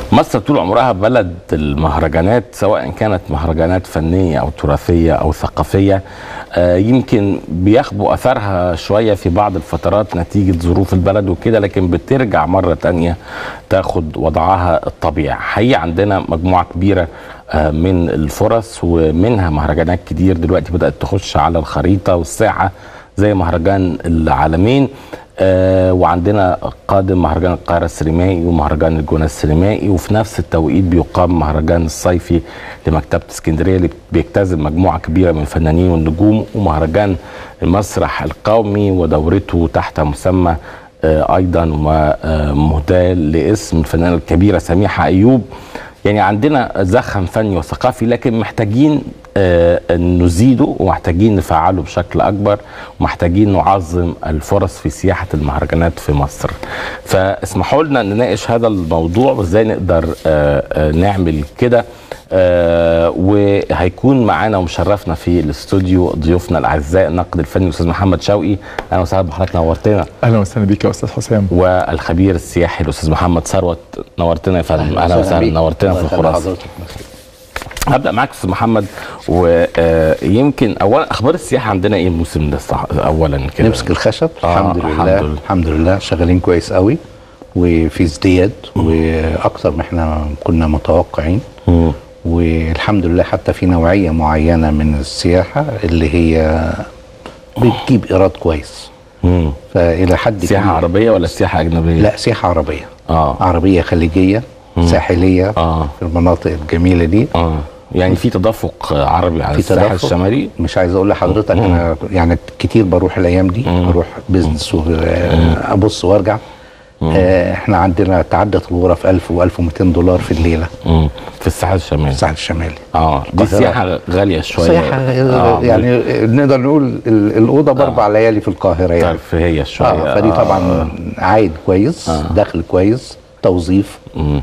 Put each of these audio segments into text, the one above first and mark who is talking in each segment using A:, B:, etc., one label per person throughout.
A: مصر طول عمرها بلد المهرجانات سواء كانت مهرجانات فنية أو تراثية أو ثقافية آه، يمكن بيخبو أثرها شوية في بعض الفترات نتيجة ظروف البلد وكده لكن بترجع مرة تانية تاخد وضعها الطبيعي حقيقة عندنا مجموعة كبيرة آه، من الفرص ومنها مهرجانات كتير دلوقتي بدأت تخش على الخريطة والساحة زي مهرجان العالمين آه وعندنا قادم مهرجان القاهرة السينمائي ومهرجان الجونة السينمائي وفي نفس التوقيت بيقام مهرجان الصيفي لمكتبة اسكندرية اللي بيجتذب مجموعة كبيرة من الفنانين والنجوم ومهرجان المسرح القومي ودورته تحت مسمى آه أيضا ومهداة لاسم الفنانة الكبيرة سميحة أيوب يعني عندنا زخم فني وثقافي لكن محتاجين آه نزيده ومحتاجين نفعله بشكل اكبر ومحتاجين نعظم الفرص في سياحه المهرجانات في مصر فاسمحوا لنا نناقش هذا الموضوع وازاي نقدر آه آه نعمل كده آه وهيكون معانا ومشرفنا في الاستوديو ضيوفنا الاعزاء الناقد الفني الاستاذ محمد شوقي اهلا وسهلا بحضرتك نورتنا
B: اهلا وسهلا بيك يا استاذ حسام
A: والخبير السياحي الاستاذ محمد ثروت نورتنا يا فندم اهلا وسهلا نورتنا في الخلاصه هبدا معاك استاذ محمد ويمكن اولا اخبار السياحه عندنا ايه الموسم ده صح اولا كده
C: نمسك الخشب
A: آه
C: الحمد لله
A: الحمد لله.
C: الحمد لله شغالين كويس قوي وفي ازدياد واكتر ما احنا كنا متوقعين
A: مم.
C: والحمد لله حتى في نوعيه معينه من السياحه اللي هي بتجيب ايراد كويس
A: مم.
C: فالى حد
A: سياحه
C: كبير-
A: عربيه ولا سياحه اجنبيه
C: لا سياحه عربيه
A: اه
C: عربيه خليجيه ساحليه
A: آه.
C: في المناطق الجميله دي
A: اه يعني في تدفق عربي على
C: في
A: الساحل
C: تدفق.
A: الشمالي
C: مش عايز اقول لحضرتك انا يعني كتير بروح الايام دي بروح بيزنس وابص وارجع آه، احنا عندنا تعدت الغرف 1000 و1200 دولار في الليله
A: مم. في الساحل الشمالي
C: الساحل الشمالي
A: اه دي
C: القاهرة.
A: سياحه غاليه شويه
C: سياحه
A: آه.
C: يعني نقدر نقول ال- الاوضه باربع ليالي في القاهره يعني
A: ترفيهيه شويه
C: اه فدي طبعا عائد كويس دخل كويس توظيف
A: مم.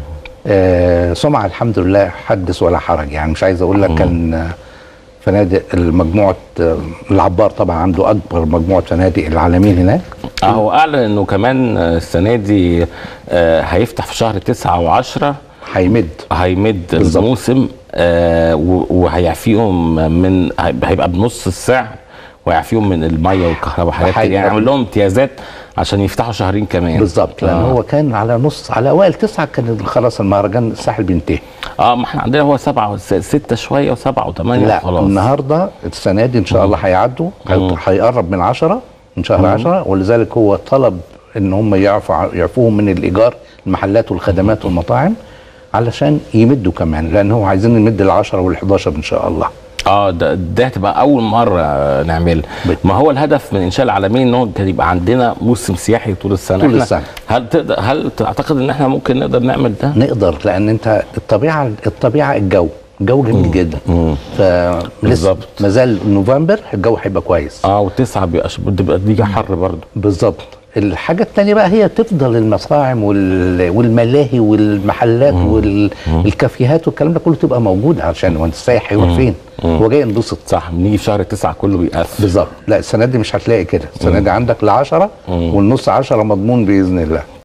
C: آه سمعه الحمد لله حدث ولا حرج يعني مش عايز اقول لك كان آه، فنادق المجموعه آه، العبار طبعا عنده اكبر مجموعه فنادق العالمين هناك
A: اه هو اعلن انه كمان آه، السنه دي آه هيفتح في شهر تسعة و10
C: هيمد
A: هيمد
C: بالظبط.
A: الموسم آه و- وهيعفيهم من هيبقى بنص السعر ويعفيهم من الميه والكهرباء وحاجات كده
C: وهيبقى-
A: يعني يعمل لهم امتيازات عشان يفتحوا شهرين كمان
C: بالظبط لان
A: آه.
C: هو كان على نص على اوائل تسعه كان خلاص المهرجان الساحل بينتهي
A: اه ما احنا عندنا هو سبعة وس- ستة شوية وسبعة وثمانية
C: لا
A: خلاص
C: النهارده السنه دي ان شاء الله هيعدوا هيقرب من 10 من شهر 10 ولذلك هو طلب ان هم يعفوا يعفوهم من الايجار المحلات والخدمات والمطاعم علشان يمدوا كمان لان هو عايزين نمد ال 10 وال 11 ان شاء الله
A: اه ده ده هتبقى اول مره آه، نعمل
C: بت-
A: ما هو الهدف من انشاء العالمين ان هو كان يبقى عندنا موسم سياحي طول السنه
C: طول
A: إحنا
C: السنة.
A: هل تقدر هل تعتقد ان احنا ممكن نقدر نعمل ده؟
C: نقدر لان انت الطبيعه الطبيعه الجو الجو جميل جدا فلسه
A: بالظبط.
C: ما زال نوفمبر الجو هيبقى كويس
A: اه وتسعة بيبقى ش- بتبقى دي حر برضه
C: بالظبط الحاجة التانية بقى هي تفضل المطاعم وال- والملاهي والمحلات والكافيهات والكلام ده كله تبقى موجود عشان هو السايح هيروح فين؟ هو جاي ينبسط
A: صح بنيجي في شهر تسعة كله بيقفل
C: بالظبط لا السنة دي مش هتلاقي كده السنة دي عندك العشرة والنص عشرة مضمون بإذن الله